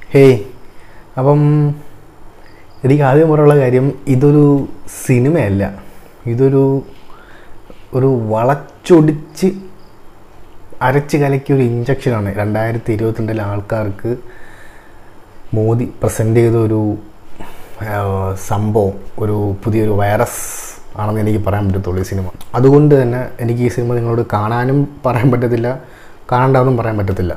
Hey അപ്പം എനിക്ക് ആദ്യം പറയാനുള്ള കാര്യം ഇതൊരു സിനിമയല്ല ഇതൊരു ഒരു വളച്ചൊടിച്ച് അരച്ച് കലക്കിയ ഒരു ഇഞ്ചക്ഷനാണ് രണ്ടായിരത്തി ഇരുപത്തിരണ്ടിലെ ആൾക്കാർക്ക് മോദി പ്രസൻറ്റ് ചെയ്ത ഒരു ആ, സംഭവം ഒരു പുതിയൊരു വൈറസ് ആണെന്ന് എനിക്ക് പറയാൻ പറ്റത്തുള്ളൂ ഈ സിനിമ അതുകൊണ്ട് തന്നെ എനിക്ക് ഈ സിനിമ നിങ്ങളോട് കാണാനും പറയാൻ പറ്റത്തില്ല കാണണ്ടെന്നും പറയാൻ പറ്റത്തില്ല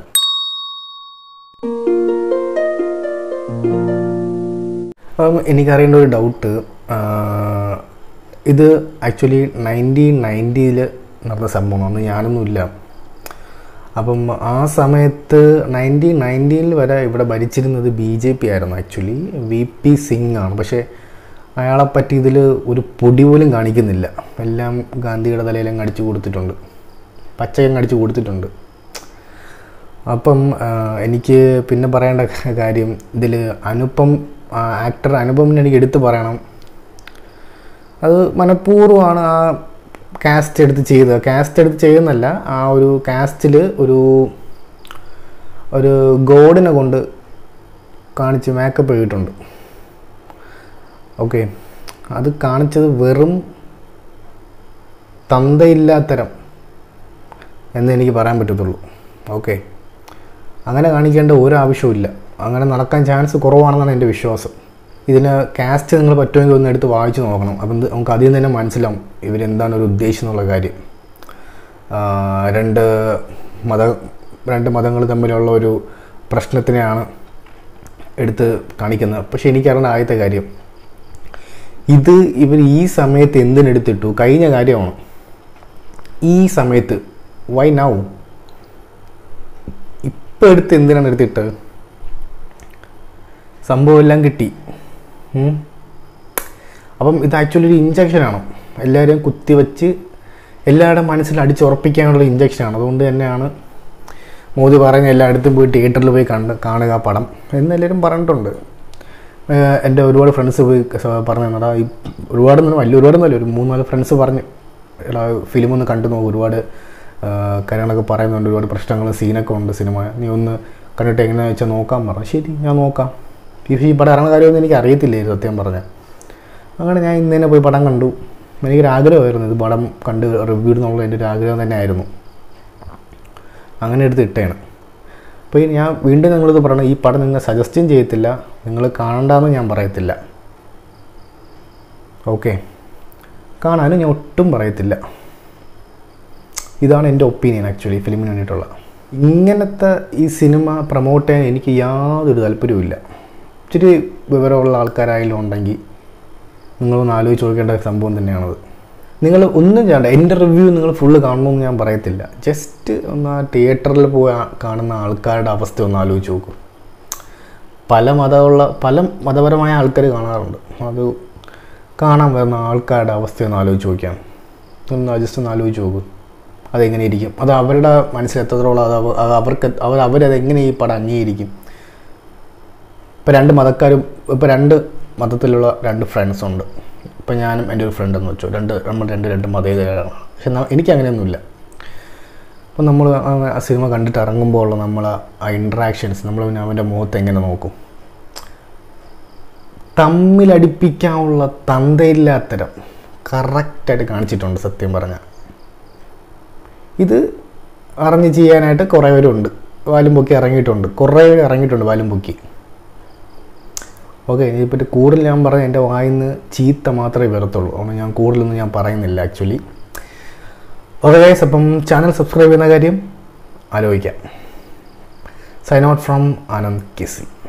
അപ്പം എനിക്കറിയേണ്ട ഒരു ഡൗട്ട് ഇത് ആക്ച്വലി നയൻറ്റീൻ നയൻറ്റിയിൽ നടന്ന സംഭവമാണ് അന്ന് ഞാനൊന്നുമില്ല അപ്പം ആ സമയത്ത് നയൻറ്റീൻ നയൻറ്റീനിൽ വരെ ഇവിടെ ഭരിച്ചിരുന്നത് ബി ജെ പി ആയിരുന്നു ആക്ച്വലി വി പി സിംഗ് ആണ് പക്ഷേ അയാളെപ്പറ്റി ഇതിൽ ഒരു പൊടി പോലും കാണിക്കുന്നില്ല എല്ലാം ഗാന്ധിയുടെ തലയിലും അടിച്ചു കൊടുത്തിട്ടുണ്ട് പച്ചയും അടിച്ചു കൊടുത്തിട്ടുണ്ട് അപ്പം ആ, എനിക്ക് പിന്നെ പറയേണ്ട കാര്യം ഇതിൽ അനുപം ആക്ടർ അനുപമിനെ എനിക്ക് എടുത്തു പറയണം അത് മനഃപൂർവ്വമാണ് ആ കാസ്റ്റ് എടുത്ത് ചെയ്തത് കാസ്റ്റ് എടുത്ത് ചെയ്യുന്നല്ല ആ ഒരു കാസ്റ്റിൽ ഒരു ഒരു ഗോഡിനെ കൊണ്ട് കാണിച്ച് മേക്കപ്പ് ചെയ്തിട്ടുണ്ട് ഓക്കെ അത് കാണിച്ചത് വെറും തന്തയില്ലാത്തരം എന്ന് എനിക്ക് പറയാൻ പറ്റത്തുള്ളൂ ഓക്കെ അങ്ങനെ കാണിക്കേണ്ട ഒരു ആവശ്യമില്ല അങ്ങനെ നടക്കാൻ ചാൻസ് കുറവാണെന്നാണ് എൻ്റെ വിശ്വാസം ഇതിന് കാസ്റ്റ് നിങ്ങൾ പറ്റുമെങ്കിൽ ഒന്ന് എടുത്ത് വായിച്ച് നോക്കണം അപ്പം ഇത് നമുക്ക് അതിൽ നിന്ന് തന്നെ മനസ്സിലാവും ഇവരെന്താണ് ഒരു ഉദ്ദേശം എന്നുള്ള കാര്യം ആ, രണ്ട് മത രണ്ട് മതങ്ങൾ തമ്മിലുള്ള ഒരു പ്രശ്നത്തിനെയാണ് എടുത്ത് കാണിക്കുന്നത് പക്ഷേ എനിക്കറിയുന്ന ആദ്യത്തെ കാര്യം ഇത് ഇവർ ഈ സമയത്ത് എന്തിനെടുത്തിട്ടു കഴിഞ്ഞ കാര്യമാണ് ഈ സമയത്ത് വൈ നൗ ഇപ്പം എടുത്ത് എന്തിനാണ് എടുത്തിട്ടത് സംഭവം എല്ലാം കിട്ടി ഉം. അപ്പം ഇത് ആക്ച്വലി ഒരു ഇഞ്ചക്ഷനാണ് എല്ലാവരെയും കുത്തിവെച്ച് എല്ലാവരുടെ മനസ്സിൽ അടിച്ചുറപ്പിക്കാനുള്ള ഇഞ്ചക്ഷനാണ് അതുകൊണ്ട് തന്നെയാണ് മോദി പറയുന്ന എല്ലായിടത്തും പോയി തിയേറ്ററിൽ പോയി കണ്ട് കാണുക പടം എന്ന് എല്ലാവരും പറഞ്ഞിട്ടുണ്ട് ഏഹ് എൻ്റെ ഒരുപാട് ഫ്രണ്ട്സ് പോയി സ- പറഞ്ഞു തന്നടാ ഈ ഒരുപാട് വലിയ ഒരുപാടൊന്നുമല്ല ഒരു മൂന്ന് നാല് ഫ്രണ്ട്സ് പറഞ്ഞ് എടാ ഫിലിം ഒന്ന് കണ്ടു നോക്കും ഒരുപാട് ഏഹ് കാര്യങ്ങളൊക്കെ പറയുന്നുണ്ട് ഒരുപാട് പ്രശ്നങ്ങളും സീനൊക്കെ ഉണ്ട് സിനിമ നീ ഒന്ന് കണ്ടിട്ട് എങ്ങനെയാണെന്ന് വെച്ചാൽ നോക്കാൻ പറഞ്ഞു ശരി ഞാൻ നോക്കാം ഈ ഈ പടം ഇറങ്ങുന്ന കാര്യമൊന്നും എനിക്ക് അറിയത്തില്ലായിരുന്നു സത്യം പറഞ്ഞാൽ അങ്ങനെ ഞാൻ ഇന്ന് തന്നെ പോയി പടം കണ്ടു എനിക്കൊരു ആഗ്രഹമായിരുന്നു ഇത് പടം കണ്ട് റിവ്യൂ എന്നുള്ള എൻ്റെ ഒരു ആഗ്രഹം തന്നെ ആയിരുന്നു അങ്ങനെ എടുത്ത് ഇട്ടേണ് അപ്പോൾ ഈ ഞാൻ വീണ്ടും നിങ്ങളിത് പറയണം ഈ പടം നിങ്ങൾ സജസ്റ്റും ചെയ്യത്തില്ല നിങ്ങൾ കാണണ്ടെന്ന് ഞാൻ പറയത്തില്ല ഓക്കെ കാണാനും ഞാൻ ഒട്ടും പറയത്തില്ല ഇതാണ് എൻ്റെ ഒപ്പീനിയൻ ആക്ച്വലി ഫിലിമിന് വേണ്ടിയിട്ടുള്ള ഇങ്ങനത്തെ ഈ സിനിമ പ്രൊമോട്ട് ചെയ്യാൻ എനിക്ക് യാതൊരു താല്പര്യവുമില്ല ഇച്ചിരി വിവരമുള്ള ആൾക്കാരായാലും ഉണ്ടെങ്കിൽ നിങ്ങളൊന്ന് ആലോചിച്ച് നോക്കേണ്ട സംഭവം തന്നെയാണത് നിങ്ങൾ ഒന്നും ചെയ്യണ്ട എൻ്റെ റിവ്യൂ നിങ്ങൾ ഫുള്ള് കാണണമെന്ന് ഞാൻ പറയത്തില്ല ജസ്റ്റ് ഒന്ന് ആ തിയേറ്ററിൽ പോയി ആ- കാണുന്ന ആൾക്കാരുടെ അവസ്ഥ ഒന്ന് ആലോചിച്ച് നോക്കൂ പല മതമുള്ള പല മതപരമായ ആൾക്കാർ കാണാറുണ്ട് അത് കാണാൻ വരുന്ന ആൾക്കാരുടെ അവസ്ഥ ഒന്ന് ആലോചിച്ച് നോക്കിയാണ് ഒന്ന് ജസ്റ്റ് ഒന്ന് ആലോചിച്ച് നോക്കൂ അതെങ്ങനെ ഇരിക്കും അത് അവരുടെ മനസ്സിൽ എത്രത്തോളം അത് അവ- അത് അവർക്ക് അവർ അവരതെങ്ങനെ ഈ പടം അംഗീകരിക്കും ഇപ്പം രണ്ട് മതക്കാരും ഇപ്പം രണ്ട് മതത്തിലുള്ള രണ്ട് ഫ്രണ്ട്സ് ഉണ്ട് ഇപ്പം ഞാനും എൻ്റെ ഒരു ഫ്രണ്ട് എന്ന് വെച്ചു രണ്ട് നമ്മൾ രണ്ട് രണ്ട് മതേതരാണ് പക്ഷെ ന- എനിക്ക് അങ്ങനെയൊന്നുമില്ല അപ്പം നമ്മൾ ആ സിനിമ കണ്ടിട്ട് ഇറങ്ങുമ്പോൾ ഉള്ള നമ്മൾ ആ ഇൻട്രാക്ഷൻസ് നമ്മൾ പിന്നെ അവൻ്റെ മുഖത്ത് എങ്ങനെ നോക്കും തമ്മിലടിപ്പിക്കാനുള്ള തന്തയില്ലാത്തരം കറക്റ്റായിട്ട് കാണിച്ചിട്ടുണ്ട് സത്യം പറഞ്ഞാൽ ഇത് അറിഞ്ഞ് ചെയ്യാനായിട്ട് കുറേ പേരുണ്ട് വാലും പൊക്കി ഇറങ്ങിയിട്ടുണ്ട് കുറേ പേര് ഇറങ്ങിയിട്ടുണ്ട് വാലും പൊക്കി ഓക്കെ ഇതിനെപ്പറ്റി കൂടുതൽ ഞാൻ പറഞ്ഞ എൻ്റെ വായിൽ നിന്ന് ചീത്ത മാത്രമേ വരത്തുള്ളൂ അതുകൊണ്ട് ഞാൻ കൂടുതലൊന്നും ഞാൻ പറയുന്നില്ല ആക്ച്വലി ഓക്കെ ഗൈസ് അപ്പം ചാനൽ സബ്സ്ക്രൈബ് ചെയ്യുന്ന കാര്യം ആലോചിക്കാം സൈൻ ഔട്ട് ഫ്രം ആനന്ദ് കിസി